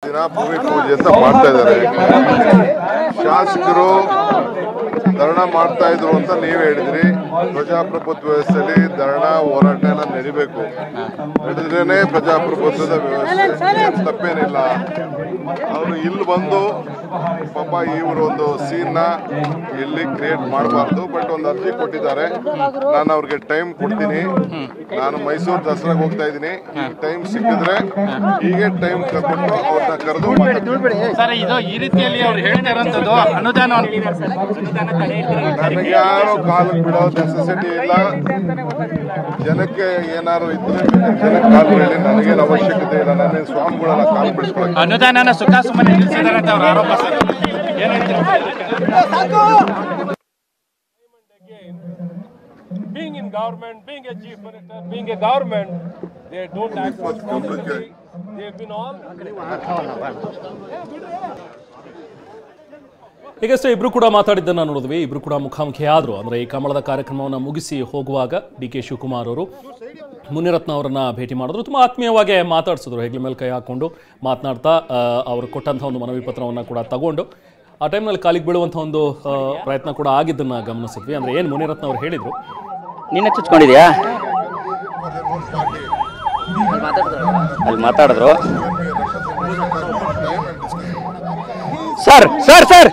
ದಿನ ಭೂಮಿ ಪೂಜೆ ಅಂತ ಮಾಡ್ತಾ ಇದ್ದಾರೆ ಶಾಸಕರು ಧರಣ ಮಾಡ್ತಾ ಇದ್ರು ಅಂತ ನೀವ್ ಹೇಳಿದ್ರಿ ಪ್ರಜಾಪ್ರಭುತ್ವ ವ್ಯವಸ್ಥೆಯಲ್ಲಿ ಧರಣ ಹೋರಾಟ ಎಲ್ಲ ನಡಿಬೇಕು ನಡೆದ್ರೇನೆ ಪ್ರಜಾಪ್ರಭುತ್ವದ ವ್ಯವಸ್ಥೆ ತಪ್ಪೇನಿಲ್ಲ ಅವರು ಇಲ್ಲಿ ಬಂದು ಪಾಪ ಇವರು ಒಂದು ಸೀನ್ ನ ಇಲ್ಲಿ ಕ್ರಿಯೇಟ್ ಮಾಡಬಾರ್ದು ಬಟ್ ಒಂದು ಅರ್ಜಿ ಕೊಟ್ಟಿದ್ದಾರೆ ನಾನು ಅವ್ರಿಗೆ ಟೈಮ್ ಕೊಡ್ತೀನಿ ನಾನು ಮೈಸೂರು ದಸರಾಗೆ ಹೋಗ್ತಾ ಇದ್ದೀನಿ ಟೈಮ್ ಸಿಕ್ಕಿದ್ರೆ ಹೀಗೆ ಟೈಮ್ ಕೊಟ್ಟು ಅವ್ರನ್ನ ಕರೆದು ಮಾತಾಡ್ತೀನಿ. ಸರ್ ಇದು ಈ ರೀತಿಯಲ್ಲಿ ಅವ್ರು ಹೇಳ್ತಾ ಇರೋಂಥದ್ದು ಅನುದಾನ ನನಗೆ ಯಾರು ಕಾಲು ಬಿಡೋ ನೆಸೆಸಿಟಿ ಇಲ್ಲ ಜನಕ್ಕೆ ಏನಾದ್ರು ಇದ್ರೆ ಜನಕ್ಕೆ ಕಾಲು ಬಿಡಲಿ ನನಗೇನು ಅವಶ್ಯಕತೆ ಇಲ್ಲ ನನ್ನ ಸ್ವಾಮಿಗಳೆಲ್ಲ ಕಾಲು ಬಿಡಿಸ್ಕೊಳಕ್ಕೆ ಅನುದಾನನ ಸುಖಾಸುಮ್ಮನೆ ನಿಲ್ಲಿಸಿದ್ದಾರೆ ಅಂತ ಅವ್ರ ಆರೋಪ ಸರ್ ಏನ್ ಹೇಳ್ತೀರಾ being in government, being a chief minister, being a government, they don't act responsibly. They've been all ಈಗಷ್ಟೇ ಇಬ್ರು ಕೂಡ ಮಾತಾಡಿದ್ದನ್ನು ನೋಡಿದ್ವಿ ಇಬ್ರು ಕೂಡ ಮುಖಾಮುಖಿ ಆದರು ಅಂದರೆ ಈ ಕಮಲದ ಕಾರ್ಯಕ್ರಮವನ್ನು ಮುಗಿಸಿ ಹೋಗುವಾಗ ಡಿ ಕೆ ಶಿವಕುಮಾರ್ ಅವರು ಮುನಿರತ್ನ ಅವರನ್ನ ಭೇಟಿ ಮಾಡಿದ್ರು ತುಂಬ ಆತ್ಮೀಯವಾಗಿ ಮಾತಾಡಿಸಿದ್ರು ಹೆಗ್ಲ ಮೇಲೆ ಕೈ ಹಾಕ್ಕೊಂಡು ಮಾತನಾಡ್ತಾ ಆ, ಅವರು ಕೊಟ್ಟಂಥ ಒಂದು ಮನವಿ ಪತ್ರವನ್ನು ಕೂಡ ತಗೊಂಡು ಆ ಟೈಮ್ನಲ್ಲಿ ಕಾಲಿಗೆ ಬೀಳುವಂಥ ಒಂದು ಆ, ಪ್ರಯತ್ನ ಕೂಡ ಆಗಿದ್ದನ್ನು ಗಮನಿಸಿದ್ವಿ ಅಂದರೆ ಏನು ಮುನಿರತ್ನ ಅವರು ಹೇಳಿದರು ನೀನೆ ಚುಚ್ಕೊಂಡಿದ್ಯಾ ಅಲ್ಲಿ ಮಾತಾಡಿದ್ರು ಸರ್ ಸರ್ ಸರ್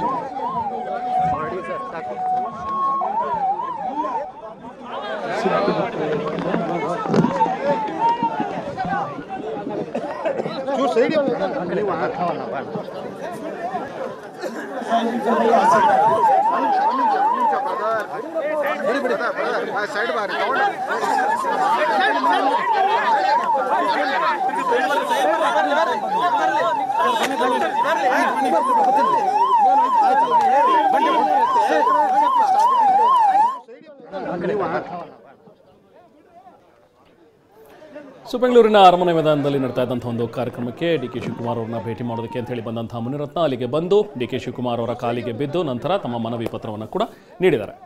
ಸೊ ಬೆಂಗಳೂರಿನ ಅರಮನೆ ಮೈದಾನದಲ್ಲಿ ನಡ್ತಾ ಇದ್ದಂಥ ಒಂದು ಕಾರ್ಯಕ್ರಮಕ್ಕೆ ಡಿ ಕೆ ಶಿವಕುಮಾರ್ ಅವರನ್ನ ಭೇಟಿ ಮಾಡೋದಕ್ಕೆ ಅಂತ ಹೇಳಿ ಬಂದಂತಹ ಮುನಿರತ್ನ ಅಲ್ಲಿಗೆ ಬಂದು ಡಿ ಕೆ ಶಿವಕುಮಾರ್ ಅವರ ಕಾಲಿಗೆ ಬಿದ್ದು ನಂತರ ತಮ್ಮ ಮನವಿ ಪತ್ರವನ್ನು ಕೂಡ ನೀಡಿದ್ದಾರೆ